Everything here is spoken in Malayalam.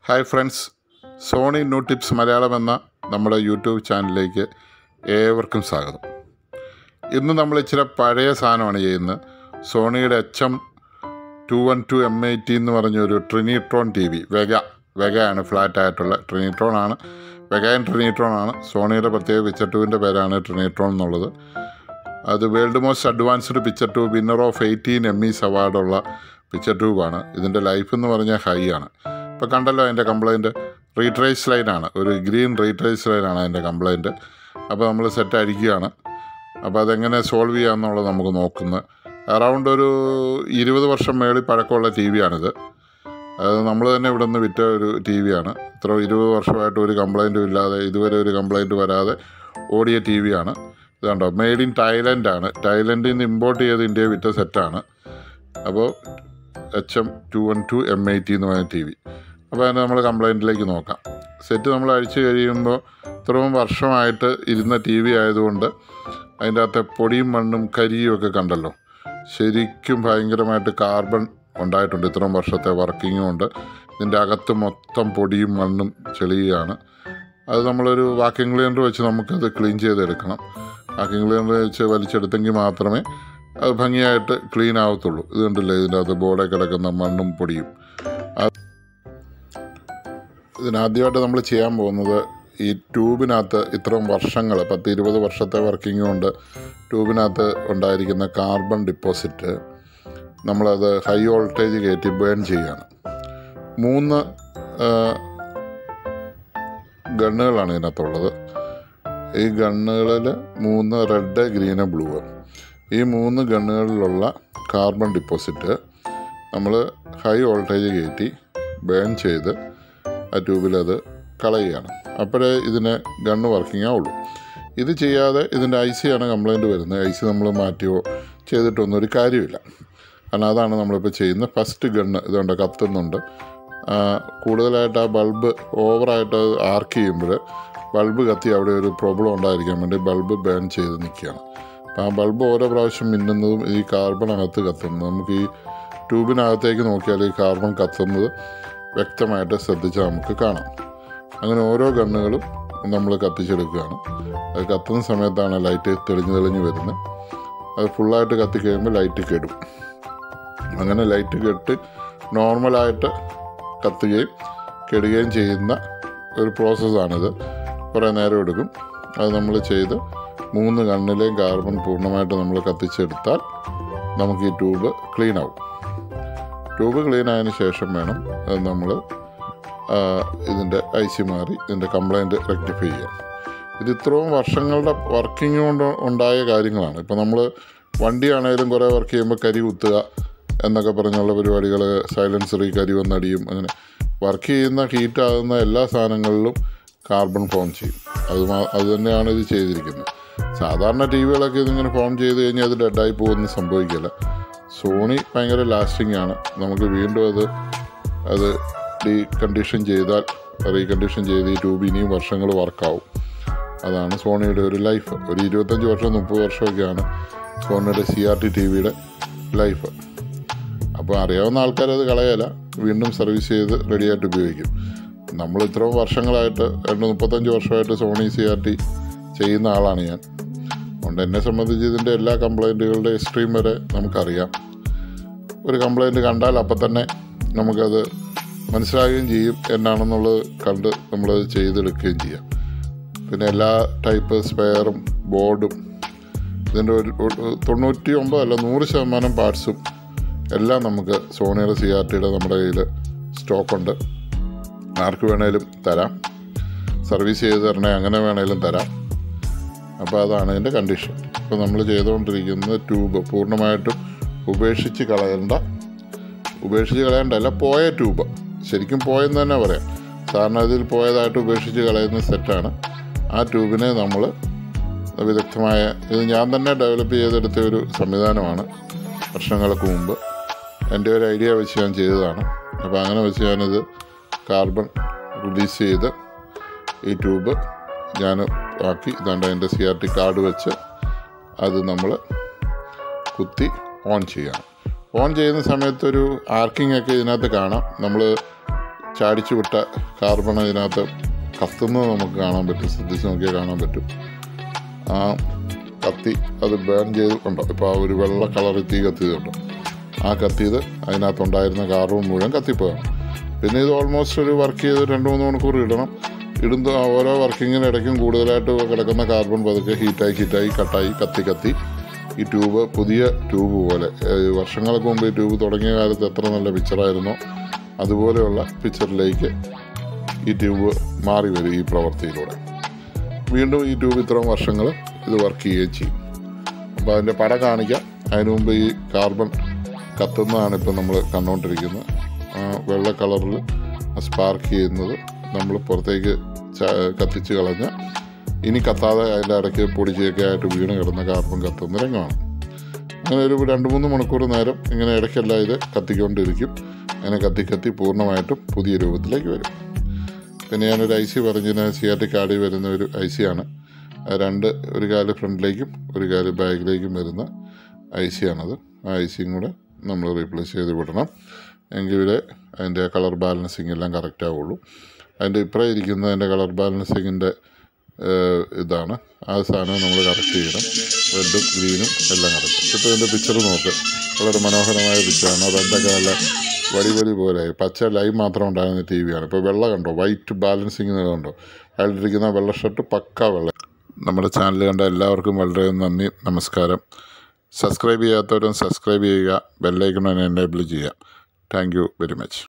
hi friends Sony new tips Malayalam എന്ന നമ്മുടെ യൂട്യൂബ് ചാനലിലേക്ക് ഏവർക്കും സ്വാഗതം ഇന്ന് നമ്മൾ ഇച്ചിരി പഴയ സാധനമാണ് ചെയ്യുന്നത് സോണിയുടെ H M two one two M eighty എന്ന് പറഞ്ഞൊരു ട്രിനിട്രോൺ ടി വി വെഗ വെഗയാണ് ഫ്ലാറ്റ് ആയിട്ടുള്ള ട്രിനിട്രോൺ ആണ് വെഗയും ട്രിനിട്രോൺ ആണ് സോണിയുടെ പ്രത്യേക പിക്ചർ ട്യൂബിൻ്റെ പേരാണ് ട്രിനിട്രോൺ എന്നുള്ളത് അത് world most advanced picture tube winner of eighteen Emmys അവാർഡുള്ള പിക്ചർ ട്യൂബാണ് ഇതിൻ്റെ ലൈഫ് എന്ന് പറഞ്ഞാൽ ഹൈ ആണ് ഇപ്പോൾ കണ്ടല്ലോ അതിൻ്റെ കംപ്ലയിൻറ്റ് റീട്രേസ് ലൈനാണ് ഒരു ഗ്രീൻ റീട്രേസ് ലൈനാണ് അതിൻ്റെ കംപ്ലയിൻറ്റ് അപ്പോൾ നമ്മൾ സെറ്റ് അടിക്കുകയാണ് അപ്പോൾ അതെങ്ങനെ സോൾവ് ചെയ്യാമെന്നുള്ളത് നമുക്ക് നോക്കുന്നത് അറൗണ്ട് ഒരു ഇരുപത് വർഷം മേളിൽ പഴക്കമുള്ള ടി വിയാണിത് അത് നമ്മൾ തന്നെ ഇവിടെ നിന്ന് വിറ്റ ഒരു ടി വിയാണ് ഇത്ര ഇരുപത് വർഷമായിട്ട് ഒരു കംപ്ലൈൻറ്റും ഇല്ലാതെ ഇതുവരെ ഒരു കംപ്ലൈൻറ്റ് വരാതെ ഓടിയ ടി വിയാണ് ഇത് കണ്ടോ മെയ്ഡ് ഇൻ തായ്ലൻഡാണ് തായ്ലൻഡിൽ നിന്ന് ഇമ്പോർട്ട് ചെയ്ത് ഇന്ത്യയിൽ വിറ്റ സെറ്റാണ് അപ്പോൾ H M two one two M eighty എന്ന് പറയുന്ന ടി വി അപ്പോൾ അതിന് നമ്മൾ കംപ്ലൈൻറ്റിലേക്ക് നോക്കാം സെറ്റ് നമ്മൾ അഴിച്ചു കഴിയുമ്പോൾ ഇത്രയും വർഷമായിട്ട് ഇരുന്ന ടി വി ആയതുകൊണ്ട് അതിൻ്റെ അകത്തെ പൊടിയും മണ്ണും കരിയും ഒക്കെ കണ്ടല്ലോ ശരിക്കും ഭയങ്കരമായിട്ട് കാർബൺ ഉണ്ടായിട്ടുണ്ട് ഇത്രയും വർഷത്തെ വർക്കിങ്ങും ഉണ്ട് ഇതിൻ്റെ അകത്ത് മൊത്തം പൊടിയും മണ്ണും ചെളിയാണ് അത് നമ്മളൊരു വാക്യൂം ക്ലീനർ വെച്ച് നമുക്കത് ക്ലീൻ ചെയ്തെടുക്കണം വാക്യൂം ക്ലീനർ വെച്ച് വലിച്ചെടുത്തെങ്കിൽ മാത്രമേ അത് ഭംഗിയായിട്ട് ക്ലീൻ ആവത്തുള്ളൂ ഇത് കണ്ടില്ലേ ഇതിൻ്റെ അകത്ത് ബോർഡിൽ കിടക്കുന്ന മണ്ണും പൊടിയും അത് ഇതിനാദ്യമായിട്ട് നമ്മൾ ചെയ്യാൻ പോകുന്നത് ഈ ട്യൂബിനകത്ത് ഇത്രയും വർഷങ്ങൾ പത്ത് ഇരുപത് വർഷത്തെ വർക്കിംഗ് കൊണ്ട് ട്യൂബിനകത്ത് ഉണ്ടായിരിക്കുന്ന കാർബൺ ഡിപ്പോസിറ്റ് നമ്മളത് ഹൈ വോൾട്ടേജ് കയറ്റി ബേൺ ചെയ്യുകയാണ് മൂന്ന് ഗണ്ണുകളാണ് ഇതിനകത്തുള്ളത് ഈ ഗണ്ണുകളിൽ മൂന്ന് റെഡ് ഗ്രീന് ബ്ലൂ ഈ മൂന്ന് ഗണ്ണുകളിലുള്ള കാർബൺ ഡിപ്പോസിറ്റ് നമ്മൾ ഹൈ വോൾട്ടേജ് കയറ്റി ബേൺ ചെയ്ത് ആ ട്യൂബിലത് കളയുകയാണ് അപ്പോഴേ ഇതിന് ഗണ്ണ് വർക്കിംഗ് ആവുള്ളൂ ഇത് ചെയ്യാതെ ഇതിൻ്റെ ഐ സി ആണ് കംപ്ലൈൻറ്റ് വരുന്നത് ഐ സി നമ്മൾ മാറ്റിയോ ചെയ്തിട്ടൊന്നും ഒരു കാര്യമില്ല കാരണം അതാണ് നമ്മളിപ്പോൾ ചെയ്യുന്നത് ഫസ്റ്റ് ഗണ്ണ് ഇതുകൊണ്ട് കത്തുന്നുണ്ട് ആ, കൂടുതലായിട്ട് ആ ബൾബ് ഓവറായിട്ട് ആർക്ക് ചെയ്യുമ്പോൾ ബൾബ് കത്തി അവിടെ ഒരു പ്രോബ്ലം ഉണ്ടായിരിക്കാൻ വേണ്ടി ബൾബ് ബേൺ ചെയ്ത് നിൽക്കുകയാണ് അപ്പം ആ ബൾബ് ഓരോ പ്രാവശ്യം മിന്നുന്നതും ഈ കാർബണകത്ത് കത്തുന്നതും നമുക്ക് ഈ ട്യൂബിനകത്തേക്ക് നോക്കിയാൽ ഈ കാർബൺ കത്തുന്നത് വ്യക്തമായിട്ട് ശ്രദ്ധിച്ചാൽ നമുക്ക് കാണാം അങ്ങനെ ഓരോ ഗണ്ണുകളും നമ്മൾ കത്തിച്ചെടുക്കുകയാണ് അത് കത്തുന്ന സമയത്താണ് ലൈറ്റ് തെളിഞ്ഞ് തെളിഞ്ഞ് വരുന്നത് അത് ഫുള്ളായിട്ട് കത്തിക്കഴിയുമ്പോൾ ലൈറ്റ് കെടും അങ്ങനെ ലൈറ്റ് കെട്ട് നോർമലായിട്ട് കത്തുകയും കെടുകയും ചെയ്യുന്ന ഒരു പ്രോസസ്സാണിത് കുറേ നേരം എടുക്കും അത് നമ്മൾ ചെയ്ത് മൂന്ന് കണ്ണിലെയും കാർബൺ പൂർണ്ണമായിട്ട് നമ്മൾ കത്തിച്ചെടുത്താൽ നമുക്ക് ഈ ട്യൂബ് ക്ലീൻ ആവും ട്യൂബ് ക്ലീൻ ആയതിനു ശേഷം വേണം അത് നമ്മൾ ഇതിൻ്റെ ഐ സി മാറി ഇതിൻ്റെ കംപ്ലൈൻറ്റ് റെക്ടിഫൈ ചെയ്യാൻ ഇത് ഇത്രയും വർഷങ്ങളുടെ വർക്കിംഗ് കൊണ്ട് ഉണ്ടായ കാര്യങ്ങളാണ് ഇപ്പോൾ നമ്മൾ വണ്ടിയാണേലും കുറേ വർക്ക് ചെയ്യുമ്പോൾ കരി കുത്തുക എന്നൊക്കെ പറഞ്ഞുള്ള പരിപാടികൾ സൈലൻസറി കരി വന്നടിയും അങ്ങനെ വർക്ക് ചെയ്യുന്ന ഹീറ്റാകുന്ന എല്ലാ സാധനങ്ങളിലും കാർബൺ ഫോം ചെയ്യും അത് മാ- അത് തന്നെയാണ് ഇത് ചെയ്തിരിക്കുന്നത് സാധാരണ ടി വികളൊക്കെ ഇതിങ്ങനെ ഫോം ചെയ്ത് കഴിഞ്ഞാൽ അത് ഡെഡായി പോകുമെന്ന് സംഭവിക്കില്ല സോണി ഭയങ്കര ലാസ്റ്റിംഗ് ആണ് നമുക്ക് വീണ്ടും അത് അത് ഡീകണ്ടീഷൻ ചെയ്താൽ റീകണ്ടീഷൻ ചെയ്ത് ഈ ട്യൂബ് ഇനിയും വർഷങ്ങൾ വർക്കാവും അതാണ് സോണിയുടെ ഒരു ലൈഫ് ഒരു ഇരുപത്തഞ്ച് വർഷം മുപ്പത് വർഷമൊക്കെയാണ് സോണിയുടെ സി ആർ ടി ടി വിയുടെ ലൈഫ് അപ്പോൾ അറിയാവുന്ന ആൾക്കാരത് കളയല വീണ്ടും സർവീസ് ചെയ്ത് റെഡിയായിട്ട് ഉപയോഗിക്കും നമ്മൾ ഇത്രയും വർഷങ്ങളായിട്ട് രണ്ട് മുപ്പത്തഞ്ച് വർഷമായിട്ട് സോണി സി ആർ ടി ചെയ്യുന്ന ആളാണ് ഞാൻ അതുകൊണ്ട് എന്നെ സംബന്ധിച്ച് ഇതിൻ്റെ എല്ലാ കംപ്ലൈൻറ്റുകളുടെ എക്സ്ട്രീം വരെ നമുക്കറിയാം ഒരു കംപ്ലൈൻറ്റ് കണ്ടാൽ അപ്പം തന്നെ നമുക്കത് മനസ്സിലാകുകയും ചെയ്യും എന്നാണെന്നുള്ളത് കണ്ട് നമ്മളത് ചെയ്തെടുക്കുകയും ചെയ്യാം പിന്നെ എല്ലാ ടൈപ്പ് സ്പെയറും ബോർഡും ഇതിൻ്റെ ഒരു ഒരു തൊണ്ണൂറ്റി ഒമ്പത് അല്ല നൂറ് ശതമാനം പാർട്സും എല്ലാം നമുക്ക് സോണിയുടെ സി ആർ ടിയുടെ നമ്മുടെ കയ്യിൽ സ്റ്റോക്കുണ്ട് ആർക്ക് വേണേലും തരാം സർവീസ് ചെയ്ത് തരണേ അങ്ങനെ വേണേലും തരാം അപ്പോൾ അതാണ് ഇതിൻ്റെ കണ്ടീഷൻ ഇപ്പോൾ നമ്മൾ ചെയ്തുകൊണ്ടിരിക്കുന്നത് ട്യൂബ് പൂർണ്ണമായിട്ടും ഉപേക്ഷിച്ച് കളയേണ്ട ഉപേക്ഷിച്ച് കളയേണ്ടല്ല പോയ ട്യൂബ് ശരിക്കും പോയെന്ന് തന്നെ പറയാം സാറിന് അതിൽ പോയതായിട്ട് ഉപേക്ഷിച്ച് കളയുന്ന സെറ്റാണ് ആ ട്യൂബിനെ നമ്മൾ വിദഗ്ധമായ ഇത് ഞാൻ തന്നെ ഡെവലപ്പ് ചെയ്തെടുത്ത ഒരു സംവിധാനമാണ് വർഷങ്ങൾക്ക് മുമ്പ് എൻ്റെ ഒരു ഐഡിയ വെച്ച് ഞാൻ ചെയ്തതാണ് അപ്പോൾ അങ്ങനെ വെച്ച് ഞാനിത് കാർബൺ റിലീസ് ചെയ്ത് ഈ ട്യൂബ് ഞാൻ ആക്കി ഇതാണ്ട് അതിൻ്റെ സി ആർ ടി കാർഡ് വെച്ച് അത് നമ്മൾ കുത്തി ഓൺ ചെയ്യണം ഓൺ ചെയ്യുന്ന സമയത്ത് ഒരു ആർക്കിംഗ് ഒക്കെ ഇതിനകത്ത് കാണാം നമ്മൾ ചാടിച്ചു വിട്ട കാർബൺ അതിനകത്ത് കത്തുന്നത് നമുക്ക് കാണാൻ പറ്റും ശ്രദ്ധിച്ച് നോക്കിയാൽ കാണാൻ പറ്റും ആ കത്തി അത് ബേൺ ചെയ്ത് ഉണ്ടോ ഇപ്പോൾ ആ ഒരു വെള്ള കളറിൽ തീ കത്തിയതുണ്ടോ ആ കത്തിയത് അതിനകത്തുണ്ടായിരുന്ന കാർബൺ മുഴുവൻ കത്തിപ്പോയാണ് പിന്നെ ഇത് ഓൾമോസ്റ്റ് ഒരു വർക്ക് ചെയ്ത് രണ്ട് മൂന്ന് മണിക്കൂർ ഇടണം ഇടുന്ന ഓരോ വർക്കിങ്ങിന് ഇടയ്ക്കും കൂടുതലായിട്ട് കിടക്കുന്ന കാർബൺ പതുക്കെ ഹീറ്റായി ഹീറ്റായി കട്ടായി കത്തി കത്തി ഈ ട്യൂബ് പുതിയ ട്യൂബ് പോലെ ഏഹ് വർഷങ്ങൾക്ക് മുമ്പ് ഈ ട്യൂബ് തുടങ്ങിയ കാലത്ത് എത്ര നല്ല പിക്ചറായിരുന്നോ അതുപോലെയുള്ള പിക്ചറിലേക്ക് ഈ ട്യൂബ് മാറി വരും ഈ പ്രവൃത്തിയിലൂടെ വീണ്ടും ഈ ട്യൂബ് ഇത്രയും വർഷങ്ങൾ ഇത് വർക്ക് ചെയ്യുകയും ചെയ്യും അപ്പോൾ അതിൻ്റെ പടം കാണിക്കാം അതിനു മുമ്പ് ഈ കാർബൺ കത്തുന്നതാണ് ഇപ്പം നമ്മൾ കണ്ടുകൊണ്ടിരിക്കുന്നത് ആ വെള്ള കളറിൽ സ്പാർക്ക് ചെയ്യുന്നത് നമ്മൾ പുറത്തേക്ക് ച- കത്തിച്ച് കളഞ്ഞ ഇനി കത്താതെ അതിൻ്റെ ഇടയ്ക്ക് പൊടിച്ചൊക്കെ ആയിട്ട് വീണ് കിടന്ന കാർബൺ കത്തുന്ന രംഗമാണ് അങ്ങനെ ഒരു രണ്ട് മൂന്ന് മണിക്കൂർ നേരം ഇങ്ങനെ ഇടയ്ക്കെല്ലാം ഇത് കത്തിക്കൊണ്ടിരിക്കും അങ്ങനെ കത്തി കത്തി പൂർണ്ണമായിട്ടും പുതിയ രൂപത്തിലേക്ക് വരും പിന്നെ ഞാനൊരു ഐ സി പറഞ്ഞതിന് സിയാറ്റി കാർഡിൽ വരുന്ന ഒരു ഐ സി ആണ് അത് രണ്ട് ഒരു കാല് ഫ്രണ്ടിലേക്കും ഒരു കാല് ബാക്കിലേക്കും വരുന്ന ഐ സി ആണത് ആ ഐ സിയും കൂടെ നമ്മൾ റീപ്ലേസ് ചെയ്ത് വിടണം എങ്കിലേ അതിൻ്റെ കളർ ബാലൻസിങ് എല്ലാം കറക്റ്റ് ആവുള്ളൂ അതിൻ്റെ ഇപ്പുറം ഇരിക്കുന്ന അതിൻ്റെ കളർ ബാലൻസിങ്ങിൻ്റെ ഇതാണ് ആ സാധനം നമ്മൾ കറക്റ്റ് ചെയ്യണം റെഡും ഗ്രീനും എല്ലാം കറക്റ്റ് ഇപ്പോൾ ഇതിൻ്റെ പിക്ചർ നോക്ക് വളരെ മനോഹരമായ പിക്ചറാണ് റെഡൊക്കെ നല്ല വരി വരി പോലെയായി പച്ച ലൈൻ മാത്രം ഉണ്ടായിരുന്ന ടി വിയാണ് ഇപ്പോൾ വെള്ള കണ്ടോ വൈറ്റ് ബാലൻസിങ് കണ്ടോ അതിലിരിക്കുന്ന വെള്ള ഷർട്ട് പക്ക വെള്ള നമ്മുടെ ചാനൽ കണ്ട എല്ലാവർക്കും വളരെ നന്ദി നമസ്കാരം സബ്സ്ക്രൈബ് ചെയ്യാത്തവരും സബ്സ്ക്രൈബ് ചെയ്യുക ബെല്ലൈക്കൺ എനേബിൾ ചെയ്യുക താങ്ക് യു വെരി മച്ച്